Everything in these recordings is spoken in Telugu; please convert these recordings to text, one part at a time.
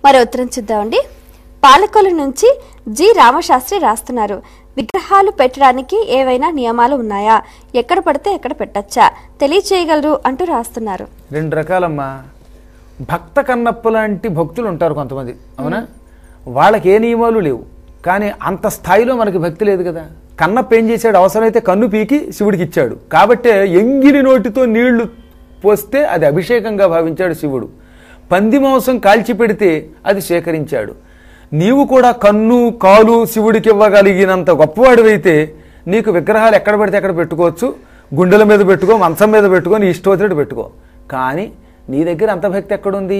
మరో ఉత్తరం చూద్దామండి పాలకొల నుంచి జి రామశాస్త్రి రాస్తున్నారు విగ్రహాలు పెట్టడానికి ఏవైనా నియమాలు ఉన్నాయా ఎక్కడ పడితే ఎక్కడ పెట్టచ్చా తెలియచేయగలరు అంటూ రాస్తున్నారు రెండు రకాలమ్మా భక్త కన్నప్ప లాంటి భక్తులు ఉంటారు కొంతమంది అవునా వాళ్ళకి ఏ నియమాలు లేవు కానీ అంత స్థాయిలో మనకి భక్తి లేదు కదా కన్నప్ప ఏం చేశాడు అవసరమైతే కన్ను పీకి శివుడికి ఇచ్చాడు కాబట్టే ఎంగిలి నోటితో నీళ్లు పోస్తే అది అభిషేకంగా భావించాడు శివుడు పంది మాంసం కాల్చి పెడితే అది సేకరించాడు నీవు కూడా కన్ను కాలు శివుడికి ఇవ్వగలిగినంత గొప్పవాడివైతే నీకు విగ్రహాలు ఎక్కడ పడితే ఎక్కడ పెట్టుకోవచ్చు గుండెల మీద పెట్టుకో మంచం మీద పెట్టుకో నీ ఇష్టం వచ్చినట్టు పెట్టుకో కానీ నీ దగ్గర అంత భక్తి ఎక్కడుంది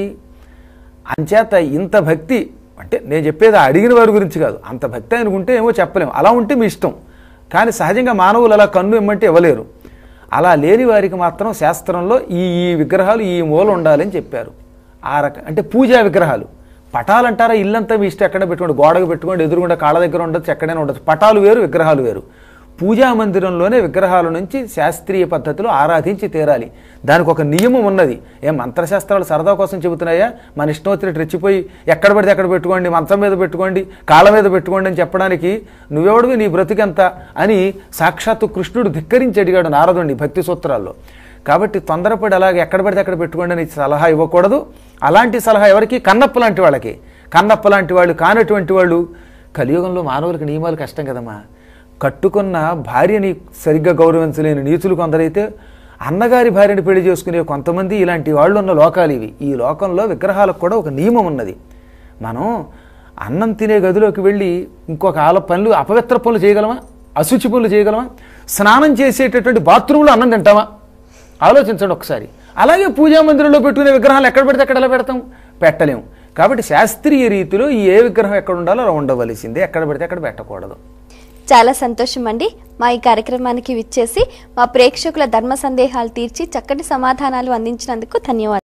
అంచేత ఇంత భక్తి అంటే నేను చెప్పేది ఆ అడిగిన వారి గురించి కాదు అంత భక్తి అనుకుంటే ఏమో చెప్పలేము అలా ఉంటే మీ ఇష్టం కానీ సహజంగా మానవులు అలా కన్ను ఇమ్మంటే ఇవ్వలేరు అలా లేని వారికి మాత్రం శాస్త్రంలో ఈ ఈ విగ్రహాలు ఈ మూల ఉండాలని చెప్పారు ఆ రక అంటే పూజా విగ్రహాలు పటాలు అంటారా ఇల్లంతా మీ ఇష్టం ఎక్కడ పెట్టుకోండి గోడకు పెట్టుకోండి ఎదురుగుండా కాళ్ళ దగ్గర ఉండొచ్చు ఎక్కడైనా ఉండొచ్చు పటాలు వేరు విగ్రహాలు వేరు పూజా మందిరంలోనే విగ్రహాల నుంచి శాస్త్రీయ పద్ధతిలో ఆరాధించి తీరాలి దానికి ఒక నియమం ఉన్నది ఏం మంత్రశాస్త్రాలు సరదా కోసం చెబుతున్నాయా మన ఇష్టం వచ్చినట్టు రెచ్చిపోయి ఎక్కడ పడితే అక్కడ పెట్టుకోండి మంచం మీద పెట్టుకోండి కాళ్ళ మీద పెట్టుకోండి అని చెప్పడానికి నువ్వెవడివి నీ బ్రతికెంత అని సాక్షాత్తు కృష్ణుడు ధిక్కరించి అడిగాడు నారదుడిని భక్తి సూత్రాల్లో కాబట్టి తొందరపడి అలాగే ఎక్కడ పడితే అక్కడ పెట్టుకోండి అని సలహా ఇవ్వకూడదు అలాంటి సలహా ఎవరికి కన్నప్ప లాంటి వాళ్ళకి కన్నప్ప లాంటి వాళ్ళు కానటువంటి వాళ్ళు కలియుగంలో మానవులకు నియమాలు కష్టం కదమ్మా కట్టుకున్న భార్యని సరిగ్గా గౌరవించలేని నీచులు కొందరైతే అన్నగారి భార్యని పెళ్లి చేసుకునే కొంతమంది ఇలాంటి వాళ్ళు ఉన్న లోకాలు ఇవి ఈ లోకంలో విగ్రహాలకు కూడా ఒక నియమం ఉన్నది మనం అన్నం తినే గదిలోకి వెళ్ళి ఇంకొక ఆల పనులు అపవిత్ర పనులు చేయగలమా అశుచి పనులు చేయగలమా స్నానం చేసేటటువంటి బాత్రూంలో అన్నం తింటామా ఆలోచించండి ఒకసారి అలాగే పూజా మందిరంలో పెట్టుకునే విగ్రహాలు ఎక్కడ పెడితే అక్కడ ఎలా పెడతాం పెట్టలేము కాబట్టి శాస్త్రీయ రీతిలో ఈ ఏ విగ్రహం ఎక్కడ ఉండాలో అలా ఉండవలసిందే ఎక్కడ పెడితే అక్కడ పెట్టకూడదు చాలా సంతోషం అండి మా ఈ కార్యక్రమానికి విచ్చేసి మా ప్రేక్షకుల ధర్మ సందేహాలు తీర్చి చక్కటి సమాధానాలు అందించినందుకు ధన్యవాదాలు